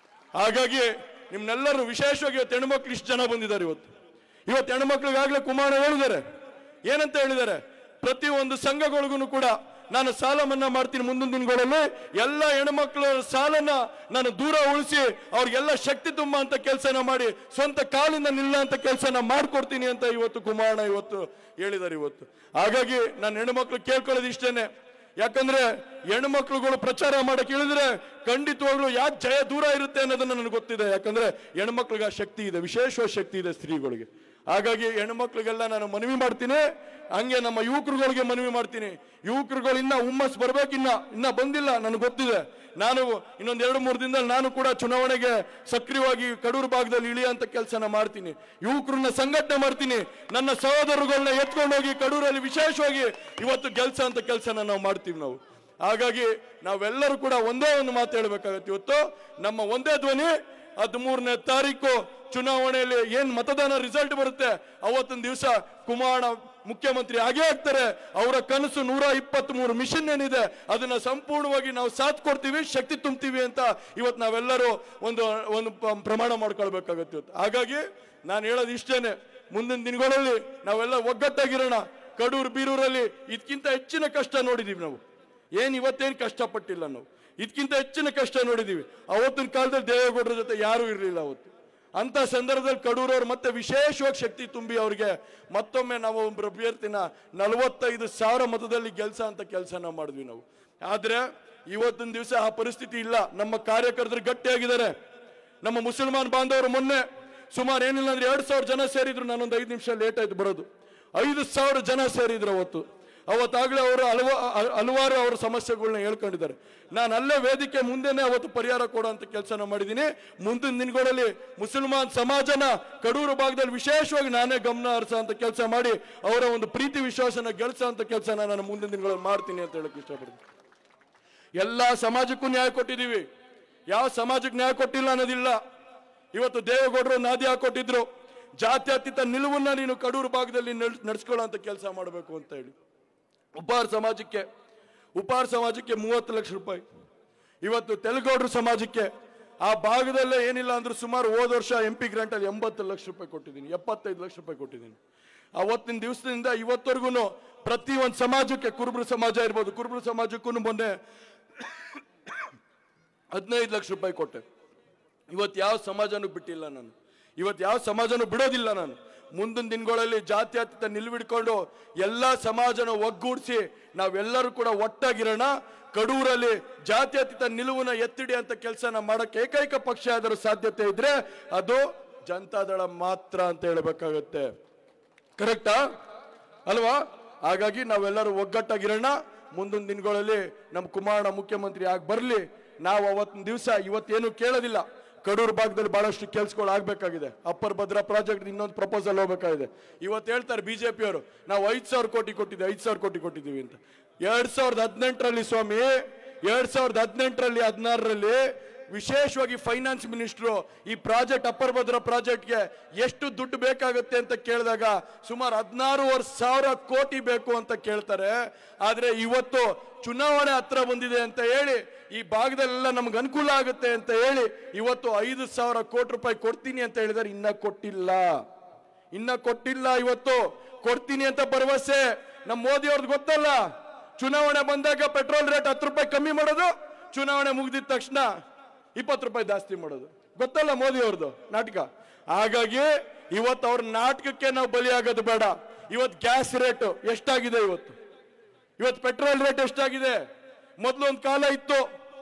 ಹಾಗಾಗಿ ನಿಮ್ನೆಲ್ಲರೂ ವಿಶೇಷವಾಗಿ ಇವತ್ತು ಹೆಣ್ಮಕ್ಳು ಇಷ್ಟು ಜನ ಬಂದಿದ್ದಾರೆ ಇವತ್ತು ಇವತ್ತು ಹೆಣ್ಮಕ್ಳಿಗಾಗ್ಲೇ ಕುಮಾರ ಹೇಳಿದ್ದಾರೆ ಏನಂತ ಹೇಳಿದ್ದಾರೆ ಪ್ರತಿ ಒಂದು ಸಂಘಗಳಿಗೂ ಕೂಡ ನಾನು ಸಾಲ ಮನ್ನಾ ಮಾಡ್ತೀನಿ ಮುಂದಿನ ದಿನಗಳಲ್ಲಿ ಎಲ್ಲ ಹೆಣ್ಮಕ್ಳ ಸಾಲನ ನಾನು ದೂರ ಉಳಿಸಿ ಅವ್ರಿಗೆಲ್ಲ ಶಕ್ತಿ ತುಂಬ ಅಂತ ಕೆಲಸನ ಮಾಡಿ ಸ್ವಂತ ಕಾಲಿಂದ ನಿಲ್ಲ ಅಂತ ಕೆಲಸನ ಮಾಡ್ಕೊಡ್ತೀನಿ ಅಂತ ಇವತ್ತು ಕುಮಾರಣ್ಣ ಇವತ್ತು ಹೇಳಿದ್ದಾರೆ ಇವತ್ತು ಹಾಗಾಗಿ ನಾನು ಹೆಣ್ಮಕ್ಳು ಕೇಳ್ಕೊಳ್ಳೋದು ಇಷ್ಟೇನೆ ಯಾಕಂದ್ರೆ ಹೆಣ್ಮಕ್ಳುಗಳು ಪ್ರಚಾರ ಮಾಡಕ್ ಹೇಳಿದ್ರೆ ಖಂಡಿತವಾಗ್ಲೂ ಯಾಕೆ ಜಯ ದೂರ ಇರುತ್ತೆ ಅನ್ನೋದನ್ನ ನನಗೆ ಗೊತ್ತಿದೆ ಯಾಕಂದ್ರೆ ಹೆಣ್ಮಕ್ಳಿಗೆ ಆ ಶಕ್ತಿ ಇದೆ ವಿಶೇಷವಾದ ಶಕ್ತಿ ಇದೆ ಸ್ತ್ರೀಗಳಿಗೆ ಹಾಗಾಗಿ ಹೆಣ್ಮಕ್ಳಿಗೆಲ್ಲ ನಾನು ಮನವಿ ಮಾಡ್ತೀನಿ ಹಂಗೆ ನಮ್ಮ ಯುವಕರುಗಳಿಗೆ ಮನವಿ ಮಾಡ್ತೀನಿ ಯುವಕರುಗಳು ಇನ್ನ ಹುಮ್ಮಸ್ ಬರ್ಬೇಕಿನ್ನ ಇನ್ನ ಬಂದಿಲ್ಲ ನನಗೆ ಗೊತ್ತಿದೆ ನಾನು ಇನ್ನೊಂದ್ ಎರಡು ಮೂರು ದಿನದಲ್ಲಿ ನಾನು ಕೂಡ ಚುನಾವಣೆಗೆ ಸಕ್ರಿಯವಾಗಿ ಕಡೂರು ಭಾಗದಲ್ಲಿ ಇಳಿಯಂತ ಕೆಲಸನ ಮಾಡ್ತೀನಿ ಯುವಕರನ್ನ ಸಂಘಟನೆ ಮಾಡ್ತೀನಿ ನನ್ನ ಸಹೋದರಗಳನ್ನ ಎತ್ಕೊಂಡೋಗಿ ಕಡೂರಲ್ಲಿ ವಿಶೇಷವಾಗಿ ಇವತ್ತು ಗೆಲ್ಸ ಅಂತ ಕೆಲಸನ ನಾವು ಮಾಡ್ತೀವಿ ನಾವು ಹಾಗಾಗಿ ನಾವೆಲ್ಲರೂ ಕೂಡ ಒಂದೇ ಒಂದು ಮಾತು ಹೇಳ್ಬೇಕಾಗತ್ತೆ ಇವತ್ತು ನಮ್ಮ ಒಂದೇ ಧ್ವನಿ ಹದಿಮೂರನೇ ತಾರೀಕು ಚುನಾವಣೆಯಲ್ಲಿ ಏನ್ ಮತದಾನ ರಿಸಲ್ಟ್ ಬರುತ್ತೆ ಅವತ್ತೊಂದು ದಿವಸ ಕುಮಾರಣ್ಣ ಮುಖ್ಯಮಂತ್ರಿ ಆಗೇ ಆಗ್ತಾರೆ ಅವರ ಕನಸು ನೂರ ಇಪ್ಪತ್ತ್ ಮೂರು ಮಿಷನ್ ಏನಿದೆ ಅದನ್ನ ಸಂಪೂರ್ಣವಾಗಿ ನಾವು ಸಾಥ್ ಕೊಡ್ತೀವಿ ಶಕ್ತಿ ತುಂಬ್ತೀವಿ ಅಂತ ಇವತ್ತು ನಾವೆಲ್ಲರೂ ಒಂದು ಒಂದು ಪ- ಪ್ರಮಾಣ ಮಾಡ್ಕೊಳ್ಬೇಕಾಗತ್ತೆ ಇವತ್ತು ಹಾಗಾಗಿ ನಾನು ಹೇಳೋದು ಇಷ್ಟೇನೆ ಮುಂದಿನ ದಿನಗಳಲ್ಲಿ ನಾವೆಲ್ಲ ಒಗ್ಗಟ್ಟಾಗಿರೋಣ ಕಡೂರು ಬೀರೂರಲ್ಲಿ ಇದಕ್ಕಿಂತ ಹೆಚ್ಚಿನ ಕಷ್ಟ ನೋಡಿದೀವಿ ನಾವು ಏನ್ ಇವತ್ತೇನ್ ಕಷ್ಟಪಟ್ಟಿಲ್ಲ ನಾವು ಇದಕ್ಕಿಂತ ಹೆಚ್ಚಿನ ಕಷ್ಟ ನೋಡಿದೀವಿ ಅವತ್ತಿನ ಕಾಲದಲ್ಲಿ ದೇವೇಗೌಡರ ಜೊತೆ ಯಾರೂ ಇರಲಿಲ್ಲ ಅವತ್ತು ಅಂತ ಸಂದರ್ಭದಲ್ಲಿ ಕಡೂರವ್ರು ಮತ್ತೆ ವಿಶೇಷವಾಗಿ ಶಕ್ತಿ ತುಂಬಿ ಅವ್ರಿಗೆ ಮತ್ತೊಮ್ಮೆ ನಾವು ಒಬ್ಬರು ಅಭ್ಯರ್ಥಿನ ನಲವತ್ತೈದು ಸಾವಿರ ಮತದಲ್ಲಿ ಗೆಲ್ಸ ಅಂತ ಕೆಲಸನ ಮಾಡಿದ್ವಿ ನಾವು ಆದ್ರೆ ಇವತ್ತಿನ ದಿವಸ ಆ ಪರಿಸ್ಥಿತಿ ಇಲ್ಲ ನಮ್ಮ ಕಾರ್ಯಕರ್ತರು ಗಟ್ಟಿಯಾಗಿದ್ದಾರೆ ನಮ್ಮ ಮುಸಲ್ಮಾನ್ ಬಾಂಧವರು ಮೊನ್ನೆ ಸುಮಾರು ಏನಿಲ್ಲ ಅಂದ್ರೆ ಎರಡ್ ಸಾವಿರ ಜನ ಸೇರಿದ್ರು ನಾನೊಂದು ಐದು ನಿಮಿಷ ಲೇಟ್ ಆಯ್ತು ಬರೋದು ಐದು ಸಾವಿರ ಜನ ಸೇರಿದ್ರು ಅವತ್ತು ಅವತ್ತಾಗಲೇ ಅವರು ಹಲವ ಹ- ಹಲವಾರು ಅವರ ಸಮಸ್ಯೆಗಳನ್ನ ಹೇಳ್ಕೊಂಡಿದ್ದಾರೆ ನಾನು ಅಲ್ಲೇ ವೇದಿಕೆ ಮುಂದೆನೆ ಅವತ್ತು ಪರಿಹಾರ ಕೊಡುವಂತ ಕೆಲಸನ ಮಾಡಿದ್ದೀನಿ ಮುಂದಿನ ದಿನಗಳಲ್ಲಿ ಮುಸಲ್ಮಾನ್ ಸಮಾಜನ ಕಡೂರು ಭಾಗದಲ್ಲಿ ವಿಶೇಷವಾಗಿ ನಾನೇ ಗಮನ ಹರಿಸೋ ಅಂತ ಕೆಲಸ ಮಾಡಿ ಅವರ ಒಂದು ಪ್ರೀತಿ ವಿಶ್ವಾಸನ ಗೆಲ್ಸೋ ಅಂತ ಕೆಲಸನ ನಾನು ಮುಂದಿನ ದಿನಗಳಲ್ಲಿ ಮಾಡ್ತೀನಿ ಅಂತ ಹೇಳಕ್ ಇಷ್ಟಪಡ್ತೀನಿ ಎಲ್ಲಾ ಸಮಾಜಕ್ಕೂ ನ್ಯಾಯ ಕೊಟ್ಟಿದ್ದೀವಿ ಯಾವ ಸಮಾಜಕ್ಕೆ ನ್ಯಾಯ ಕೊಟ್ಟಿಲ್ಲ ಅನ್ನೋದಿಲ್ಲ ಇವತ್ತು ದೇವೇಗೌಡರು ನಾದಿ ಹಾಕೊಟ್ಟಿದ್ರು ಜಾತ್ಯತೀತ ನಿಲುವನ್ನ ನೀನು ಕಡೂರು ಭಾಗದಲ್ಲಿ ನಡೆಸ್ಕೊಳ್ಳೋ ಅಂತ ಕೆಲಸ ಮಾಡಬೇಕು ಅಂತ ಹೇಳಿ ಉಪಾರ ಸಮಾಜಕ್ಕೆ ಉಪಾರ ಸಮಾಜಕ್ಕೆ ಮೂವತ್ತು ಲಕ್ಷ ರೂಪಾಯಿ ಇವತ್ತು ತೆಲುಗೌಡರು ಸಮಾಜಕ್ಕೆ ಆ ಭಾಗದಲ್ಲೇ ಏನಿಲ್ಲ ಅಂದ್ರೆ ಸುಮಾರು ಹೋದ ವರ್ಷ ಎಂ ಪಿ ಗ್ರಾಂಟ್ ಅಲ್ಲಿ ಎಂಬತ್ತು ಲಕ್ಷ ರೂಪಾಯಿ ಕೊಟ್ಟಿದ್ದೀನಿ ಎಪ್ಪತ್ತೈದು ಲಕ್ಷ ರೂಪಾಯಿ ಕೊಟ್ಟಿದ್ದೀನಿ ಅವತ್ತಿನ ದಿವಸದಿಂದ ಇವತ್ತವರೆಗೂ ಪ್ರತಿ ಒಂದು ಸಮಾಜಕ್ಕೆ ಕುರುಬರು ಸಮಾಜ ಇರ್ಬೋದು ಕುರುಬರು ಸಮಾಜಕ್ಕೂ ಮೊನ್ನೆ ಹದಿನೈದು ಲಕ್ಷ ರೂಪಾಯಿ ಕೊಟ್ಟೆ ಇವತ್ತು ಯಾವ ಸಮಾಜನೂ ಬಿಟ್ಟಿಲ್ಲ ನಾನು ಇವತ್ತು ಯಾವ ಸಮಾಜನೂ ಬಿಡೋದಿಲ್ಲ ನಾನು ಮುಂದಿನ ದಿನಗಳಲ್ಲಿ ಜಾತ್ಯತೀತ ನಿಲುವಿಡ್ಕೊಂಡು ಎಲ್ಲ ಸಮಾಜನ ಒಗ್ಗೂಡಿಸಿ ನಾವೆಲ್ಲರೂ ಕೂಡ ಒಟ್ಟಾಗಿರೋಣ ಕಡೂರಲ್ಲಿ ಜಾತ್ಯತೀತ ನಿಲುವನ್ನ ಎತ್ತಿಡಿ ಅಂತ ಕೆಲಸನ ಮಾಡಕ್ಕೆ ಏಕೈಕ ಪಕ್ಷ ಅದರ ಸಾಧ್ಯತೆ ಇದ್ರೆ ಅದು ಜನತಾದಳ ಮಾತ್ರ ಅಂತ ಹೇಳ್ಬೇಕಾಗತ್ತೆ ಕರೆಕ್ಟಾ ಅಲ್ವಾ ಹಾಗಾಗಿ ನಾವೆಲ್ಲರೂ ಒಗ್ಗಟ್ಟಾಗಿರೋಣ ಮುಂದಿನ ದಿನಗಳಲ್ಲಿ ನಮ್ಮ ಕುಮಾರಣ್ಣ ಮುಖ್ಯಮಂತ್ರಿ ಆಗಿ ಬರಲಿ ನಾವು ಅವತ್ತಿನ ದಿವಸ ಇವತ್ತೇನು ಕೇಳೋದಿಲ್ಲ ಕಡೂರು ಭಾಗದಲ್ಲಿ ಬಹಳಷ್ಟು ಕೆಲ್ಸಗಳು ಆಗ್ಬೇಕಾಗಿದೆ ಅಪ್ಪರ್ ಭದ್ರಾ ಪ್ರಾಜೆಕ್ಟ್ ಇನ್ನೊಂದು ಪ್ರಪೋಸಲ್ ಹೋಗ್ಬೇಕಾಗಿದೆ ಇವತ್ತು ಹೇಳ್ತಾರೆ ಬಿಜೆಪಿಯವರು ನಾವು ಐದು ಸಾವಿರ ಕೋಟಿ ಕೊಟ್ಟಿದ್ದೀವಿ ಐದು ಸಾವಿರ ಕೋಟಿ ಕೊಟ್ಟಿದ್ದೀವಿ ಅಂತ ಎರಡ್ ಸಾವಿರದ ಹದಿನೆಂಟರಲ್ಲಿ ಸ್ವಾಮಿ ಎರಡ್ ಸಾವಿರದ ಹದಿನೆಂಟರಲ್ಲಿ ಹದಿನಾರರಲ್ಲಿ ವಿಶೇಷವಾಗಿ ಫೈನಾನ್ಸ್ ಮಿನಿಸ್ಟ್ರು ಈ ಪ್ರಾಜೆಕ್ಟ್ ಅಪ್ಪರ್ ಭದ್ರಾ ಪ್ರಾಜೆಕ್ಟ್ಗೆ ಎಷ್ಟು ದುಡ್ಡು ಬೇಕಾಗುತ್ತೆ ಅಂತ ಕೇಳಿದಾಗ ಸುಮಾರು ಹದಿನಾರೂವರೆ ಸಾವಿರ ಕೋಟಿ ಬೇಕು ಅಂತ ಕೇಳ್ತಾರೆ ಆದ್ರೆ ಇವತ್ತು ಚುನಾವಣೆ ಹತ್ರ ಬಂದಿದೆ ಅಂತ ಹೇಳಿ ಈ ಭಾಗದಲ್ಲೆಲ್ಲ ನಮ್ಗೆ ಅನುಕೂಲ ಆಗುತ್ತೆ ಅಂತ ಹೇಳಿ ಇವತ್ತು ಐದು ಸಾವಿರ ಕೋಟಿ ರೂಪಾಯಿ ಕೊಡ್ತೀನಿ ಅಂತ ಹೇಳಿದಾರೆ ಇನ್ನ ಕೊಟ್ಟಿಲ್ಲ ಇನ್ನ ಕೊಟ್ಟಿಲ್ಲ ಇವತ್ತು ಕೊಡ್ತೀನಿ ಅಂತ ಭರವಸೆ ನಮ್ಮ ಮೋದಿ ಅವ್ರದ್ದು ಗೊತ್ತಲ್ಲ ಚುನಾವಣೆ ಬಂದಾಗ ಪೆಟ್ರೋಲ್ ರೇಟ್ ಹತ್ತು ರೂಪಾಯಿ ಕಮ್ಮಿ ಮಾಡೋದು ಚುನಾವಣೆ ಮುಗಿದಿದ ತಕ್ಷಣ ಇಪ್ಪತ್ತು ರೂಪಾಯಿ ಜಾಸ್ತಿ ಮಾಡೋದು ಗೊತ್ತಲ್ಲ ಮೋದಿ ಅವ್ರದ್ದು ನಾಟಕ ಹಾಗಾಗಿ ಇವತ್ತು ಅವ್ರ ನಾಟಕಕ್ಕೆ ನಾವು ಬಲಿಯಾಗೋದು ಬೇಡ ಇವತ್ತು ಗ್ಯಾಸ್ ರೇಟ್ ಎಷ್ಟಾಗಿದೆ ಇವತ್ತು ಇವತ್ತು ಪೆಟ್ರೋಲ್ ರೇಟ್ ಎಷ್ಟಾಗಿದೆ ಮೊದಲು ಒಂದು ಕಾಲ ಇತ್ತು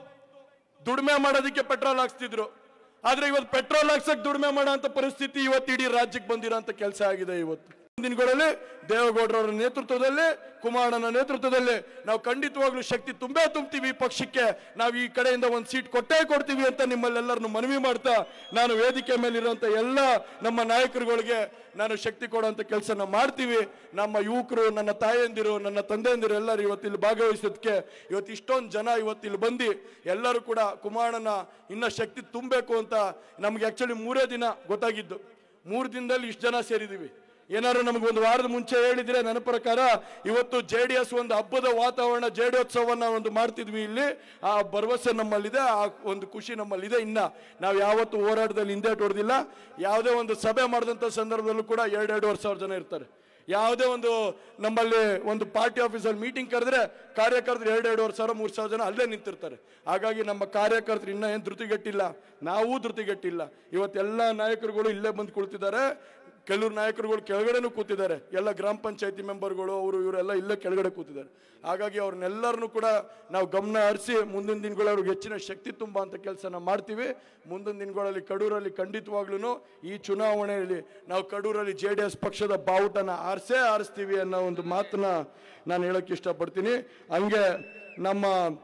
ದುಡಿಮೆ ಮಾಡೋದಕ್ಕೆ ಪೆಟ್ರೋಲ್ ಹಾಕ್ಸ್ತಿದ್ರು ಆದ್ರೆ ಇವತ್ತು ಪೆಟ್ರೋಲ್ ಹಾಕ್ಸಕ್ ದುಡಿಮೆ ಮಾಡೋ ಅಂತ ಪರಿಸ್ಥಿತಿ ಇವತ್ತು ಇಡೀ ರಾಜ್ಯಕ್ಕೆ ಬಂದಿರೋಂಥ ಕೆಲಸ ಆಗಿದೆ ಇವತ್ತು ದಿನಗಳಲ್ಲಿ ದೇವೇಗೌಡರವರ ನೇತೃತ್ವದಲ್ಲಿ ಕುಮಾರಣ್ಣನ ನೇತೃತ್ವದಲ್ಲಿ ನಾವು ಖಂಡಿತವಾಗ್ಲೂ ಶಕ್ತಿ ತುಂಬೇ ತುಂಬ್ತೀವಿ ಈ ಪಕ್ಷಕ್ಕೆ ನಾವು ಈ ಕಡೆಯಿಂದ ಒಂದು ಸೀಟ್ ಕೊಟ್ಟೇ ಕೊಡ್ತೀವಿ ಅಂತ ನಿಮ್ಮಲ್ಲೆಲ್ಲರನ್ನು ಮನವಿ ಮಾಡ್ತಾ ನಾನು ವೇದಿಕೆ ಮೇಲಿರುವಂತ ಎಲ್ಲ ನಮ್ಮ ನಾಯಕರುಗಳಿಗೆ ನಾನು ಶಕ್ತಿ ಕೊಡುವಂತ ಕೆಲಸನ ಮಾಡ್ತೀವಿ ನಮ್ಮ ಯುವಕರು ನನ್ನ ತಾಯಂದಿರು ನನ್ನ ತಂದೆಯಂದಿರು ಎಲ್ಲರೂ ಇವತ್ತು ಇಲ್ಲಿ ಭಾಗವಹಿಸೋದಕ್ಕೆ ಇವತ್ತು ಇಷ್ಟೊಂದು ಜನ ಇವತ್ತು ಇಲ್ಲಿ ಬಂದು ಎಲ್ಲರೂ ಕೂಡ ಕುಮಾರಣ್ಣನ ಇನ್ನ ಶಕ್ತಿ ತುಂಬಬೇಕು ಅಂತ ನಮ್ಗೆ ಆಕ್ಚುಲಿ ಮೂರೇ ದಿನ ಗೊತ್ತಾಗಿದ್ದು ಮೂರು ದಿನದಲ್ಲಿ ಇಷ್ಟು ಜನ ಸೇರಿದೀವಿ ಏನಾದ್ರು ನಮ್ಗೆ ಒಂದು ವಾರದ ಮುಂಚೆ ಹೇಳಿದ್ರೆ ನನ್ನ ಪ್ರಕಾರ ಇವತ್ತು ಜೆ ಡಿ ಎಸ್ ಒಂದು ಹಬ್ಬದ ವಾತಾವರಣ ಜೇಡಿಯೋತ್ಸವನ್ನ ಒಂದು ಮಾಡ್ತಿದ್ವಿ ಇಲ್ಲಿ ಆ ಭರವಸೆ ನಮ್ಮಲ್ಲಿದೆ ಆ ಒಂದು ಖುಷಿ ನಮ್ಮಲ್ಲಿದೆ ಇನ್ನ ನಾವು ಯಾವತ್ತು ಹೋರಾಟದಲ್ಲಿ ಹಿಂದೇಟು ಹೊಡೆದಿಲ್ಲ ಯಾವುದೇ ಒಂದು ಸಭೆ ಮಾಡಿದಂಥ ಸಂದರ್ಭದಲ್ಲೂ ಕೂಡ ಎರಡೆರಡುವರೆ ಸಾವಿರ ಜನ ಇರ್ತಾರೆ ಯಾವುದೇ ಒಂದು ನಮ್ಮಲ್ಲಿ ಒಂದು ಪಾರ್ಟಿ ಆಫೀಸಲ್ಲಿ ಮೀಟಿಂಗ್ ಕರೆದ್ರೆ ಕಾರ್ಯಕರ್ತರು ಎರಡು ಎರಡೂವರೆ ಸಾವಿರ ಮೂರು ಸಾವಿರ ಜನ ಅಲ್ಲೇ ನಿಂತಿರ್ತಾರೆ ಹಾಗಾಗಿ ನಮ್ಮ ಕಾರ್ಯಕರ್ತರು ಇನ್ನೂ ಏನು ಧೃತಿಗೆಟ್ಟಿಲ್ಲ ನಾವೂ ಧೃತಿಗೆಟ್ಟಿಲ್ಲ ಇವತ್ತೆಲ್ಲ ನಾಯಕರುಗಳು ಇಲ್ಲೇ ಬಂದು ಕುಳಿತಿದ್ದಾರೆ ಕೆಲವರು ನಾಯಕರುಗಳು ಕೆಳಗಡೆನೂ ಕೂತಿದ್ದಾರೆ ಎಲ್ಲ ಗ್ರಾಮ ಪಂಚಾಯತಿ ಮೆಂಬರ್ಗಳು ಅವರು ಇವರೆಲ್ಲ ಇಲ್ಲೇ ಕೆಳಗಡೆ ಕೂತಿದ್ದಾರೆ ಹಾಗಾಗಿ ಅವ್ರನ್ನೆಲ್ಲರನ್ನು ಕೂಡ ನಾವು ಗಮನ ಹರಿಸಿ ಮುಂದಿನ ದಿನಗಳಲ್ಲಿ ಅವ್ರಿಗೆ ಹೆಚ್ಚಿನ ಶಕ್ತಿ ತುಂಬ ಅಂತ ಕೆಲಸನ ಮಾಡ್ತೀವಿ ಮುಂದಿನ ದಿನಗಳಲ್ಲಿ ಕಡೂರಲ್ಲಿ ಖಂಡಿತವಾಗ್ಲೂ ಈ ಚುನಾವಣೆಯಲ್ಲಿ ನಾವು ಕಡೂರಲ್ಲಿ ಜೆ ಡಿ ಎಸ್ ಪಕ್ಷದ ಬಾವುಟನ ಆರಿಸೇ ಆರಿಸ್ತೀವಿ ಅನ್ನೋ ಒಂದು ಮಾತನ್ನ ನಾನು ಹೇಳಕ್ಕೆ ಇಷ್ಟಪಡ್ತೀನಿ ಹಂಗೆ ನಮ್ಮ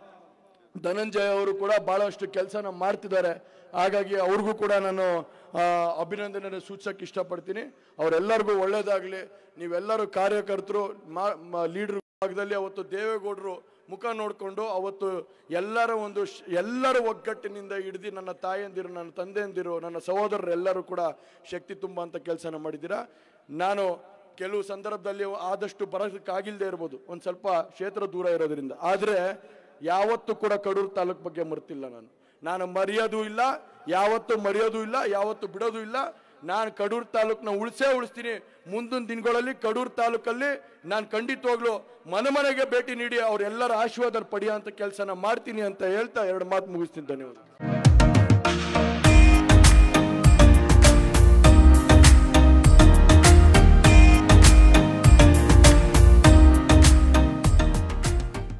ಧನಂಜಯ ಅವರು ಕೂಡ ಬಹಳಷ್ಟು ಕೆಲಸನ ಮಾಡ್ತಿದ್ದಾರೆ ಹಾಗಾಗಿ ಅವ್ರಿಗೂ ಕೂಡ ನಾನು ಆ, ಅಭಿನಂದನೆ ಸೂಚಿಸಕ್ಕೆ ಇಷ್ಟಪಡ್ತೀನಿ ಅವರೆಲ್ಲರಿಗೂ ಒಳ್ಳೇದಾಗಲಿ ನೀವೆಲ್ಲರೂ ಕಾರ್ಯಕರ್ತರು ಲೀಡರ್ ಭಾಗದಲ್ಲಿ ಅವತ್ತು ದೇವೇಗೌಡರು ಮುಖ ನೋಡಿಕೊಂಡು ಅವತ್ತು ಎಲ್ಲರ ಒಂದು ಶ್- ಎಲ್ಲರ ಒಗ್ಗಟ್ಟಿನಿಂದ ಹಿಡಿದು ನನ್ನ ತಾಯಂದಿರು ನನ್ನ ತಂದೆಯಂದಿರು ನನ್ನ ಸಹೋದರರು ಎಲ್ಲರೂ ಕೂಡ ಶಕ್ತಿ ತುಂಬ ಅಂತ ಕೆಲಸನ ಮಾಡಿದ್ದೀರಾ ನಾನು ಕೆಲವು ಸಂದರ್ಭದಲ್ಲಿ ಆದಷ್ಟು ಬರೋದಕ್ಕಾಗಿಲ್ಲದೆ ಇರ್ಬೋದು ಒಂದು ಸ್ವಲ್ಪ ಕ್ಷೇತ್ರ ದೂರ ಇರೋದ್ರಿಂದ ಆದರೆ ಯಾವತ್ತೂ ಕೂಡ ಕಡೂರು ತಾಲೂಕು ಬಗ್ಗೆ ಮರ್ತಿಲ್ಲ ನಾನು ನಾನು ಮರೆಯೋದು ಇಲ್ಲ ಯಾವತ್ತೂ ಮರೆಯೋದು ಇಲ್ಲ ಯಾವತ್ತೂ ಬಿಡೋದು ಇಲ್ಲ ನಾನು ಕಡೂರು ತಾಲೂಕನ್ನ ಉಳಿಸೇ ಉಳಿಸ್ತೀನಿ ಮುಂದಿನ ದಿನಗಳಲ್ಲಿ ಕಡೂರು ತಾಲೂಕಲ್ಲಿ ನಾನು ಖಂಡಿತವಾಗ್ಲೂ ಮನೆ ಮನೆಗೆ ಭೇಟಿ ನೀಡಿ ಅವರೆಲ್ಲರ ಆಶೀರ್ವಾದ ಪಡೆಯೋ ಅಂತ ಕೆಲಸನ ಮಾಡ್ತೀನಿ ಅಂತ ಹೇಳ್ತಾ ಎರಡು ಮಾತು ಮುಗಿಸ್ತೀನಿ ಧನ್ಯವಾದ